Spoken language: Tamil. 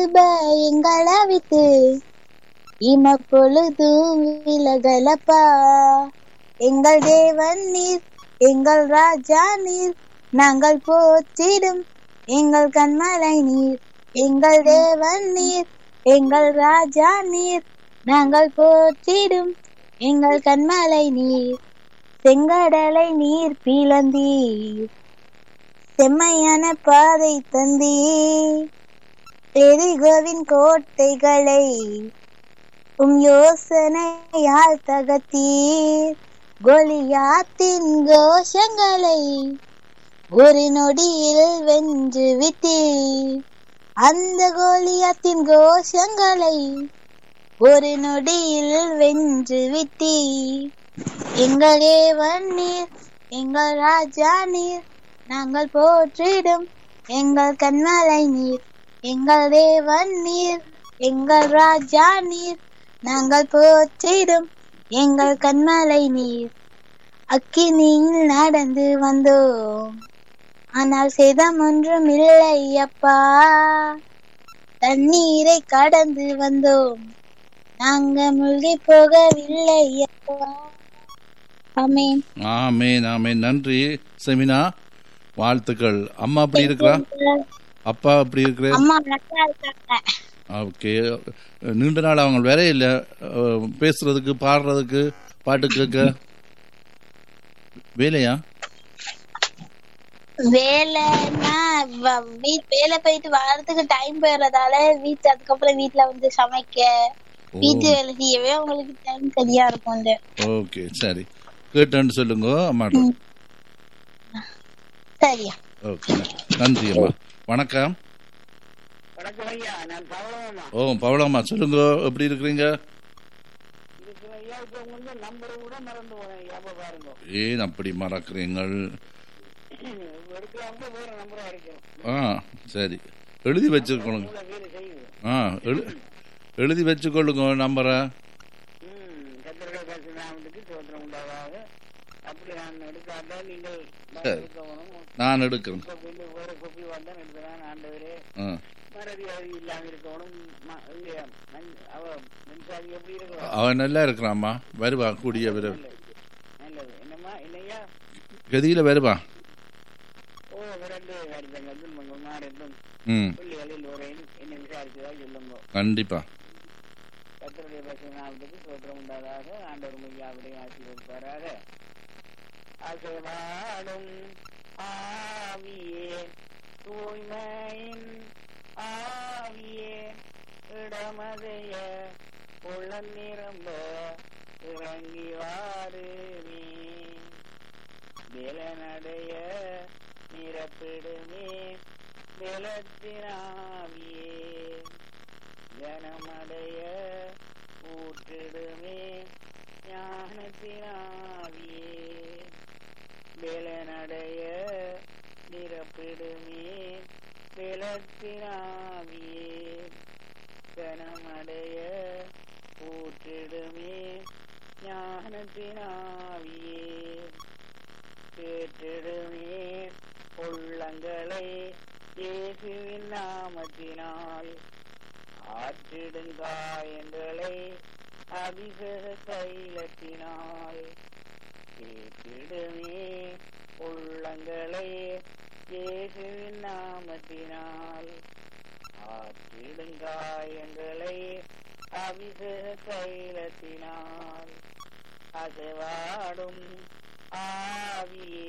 எங்களை விட்டு இமப்பொழுதும் விலகலப்பா எங்கள் தேவன் நீர் எங்கள் ராஜா நீர் நாங்கள் போற்றிடும் எங்கள் கண்மலை நீர் எங்கள் தேவன் நீர் எங்கள் ராஜா நீர் நாங்கள் போற்றிடும் எங்கள் கண்மலை நீர் செங்கடலை நீர் பிளந்தீர் செம்மையான பாதை தந்தீர் எரிகோவின் கோட்டைகளை உம் யோசனையால் தகத்தீர் கோலியாத்தின் கோஷங்களை ஒரு நொடியில் வென்று விட்டீர் அந்த கோலியாத்தின் கோஷங்களை ஒரு நொடியில் வென்று விட்டீர் எங்கள் தேவன் நீர் எங்கள் ராஜா நீர் நாங்கள் போற்றிடும் எங்கள் கண்மலை நீர் எங்கள் தேவன் நீர் எங்கள் ராஜா நீர் நாங்கள் போற்றிடும் எங்கள் கண்மலை நீர் அக்கினியில் நடந்து வந்தோம் ஆனால் சேதம் ஒன்றும் இல்லை அப்பா தண்ணீரை கடந்து வந்தோம் நாங்க மூழ்கி போகவில்லை அப்பா ஆமென் ஆமேன் ஆமேன் நன்றி செமினா வாழ்த்துக்கள் அம்மா அப்படி இருக்கிறா அப்பா அப்படி இருக்கிற அம்மா நல்லா இருக்காங்க ஓகே நீண்ட நாள் அவங்க வேற இல்ல அஹ், பேசுறதுக்கு பாடுறதுக்கு பாட்டு கேட்க வேலையா வேலைன்னா வ- வீ- வேலை போயிட்டு வர்றதுக்கு டைம் போயிடுறதால வீட்டு அதுக்கப்புறம் வீட்டுல வந்து சமைக்க வீட்டு வேலை செய்யவே உங்களுக்கு டைம் சரியா இருக்கும் இந்த ஓகே சரி கேட்டேன்னு சொல்லுங்க அம்மாட்ட சரியா ஓகே நன்றி அம்மா வணக்கம் வணக்கம் ஐயா நான் பவளமா ஓ பவளம்மா சொல்லுங்க எப்படி இருக்கிறீங்க இருக்கிற ஐயா இப்ப வந்து நம்பரை கூட மறந்து போனேன் ஐயா அப்ப பாருங்க ஏன் அப்படி மறக்கிறீங்கள் எடுக்கலாம் வேற நம்பரா இருக்கும் ஆ சரி எழுதி வச்சுக்கொள்ளுங்க உங்களை வேலை செய்யுது ஆ எழு எழுதி வச்சுக்கொள்ளுங்க நம்பரை ம் கத்திரிக்காய் காசு நாமத்துக்கு சோத்திரம் உண்டாகாது அப்படி நான் எடுக்காட்டா நீங்கள் சரி. இருக்கணும் நான் எடுக்கிறேன் இப்ப கொஞ்சம் வேற கொப்பி வந்தான் எடுத்துதான் ஆண்டவரே ஆ மறதி அது இல்லாம இருக்கணும் ம- இங்க மண்- அவ மின்சாரி எப்படி இருக்கணும் அவன் நல்லா இருக்கிறாம்மா வருவா கூடிய விரைவில் நல்லது நல்லது என்னம்மா என்னையா கதியில் வருவா ஓ விரண்டு வருத்தங்கள் துன்பங்கள் மாறட்டும் ம் பிள்ளைகளில் ஒரு என்ன விசாரிச்சதா சொல்லுங்க கண்டிப்பா கத்தருடைய பசு நாமத்துக்கு சோத்திரம் உண்டாதாக ஆண்டவர் மையாவுடைய ஆசீர்வதிப்பாராக அசைவாடும் ஆவியே தூய்மையின் ஆவியே இடமதைய உள்ள நிரம்ப இறங்கி வாருமே நிலநடைய நிரப்பிடுமே நிலத்தினாவியே ஜனமடைய ஊற்றிடுமே ஞானத்தினாவியே வேலனடைய நிரப்பிடுமே வெலத்தினாவியே ஜனமடைய ஊற்றிடுமே ஞானத்தினாவியே கேட்டிடுமே உள்ளங்களை இயேசுவின் நாமத்தினால் ஆற்றிடுங்காயங்களை அபிஷேக தைலத்தினால் கேட்டிடுமே உள்ளங்களை இயேசுவின் நாமத்தினால் ஆற்றிடுங்காயங்களை அபிஷேக தைலத்தினால் அசைவாடும் ஆவியே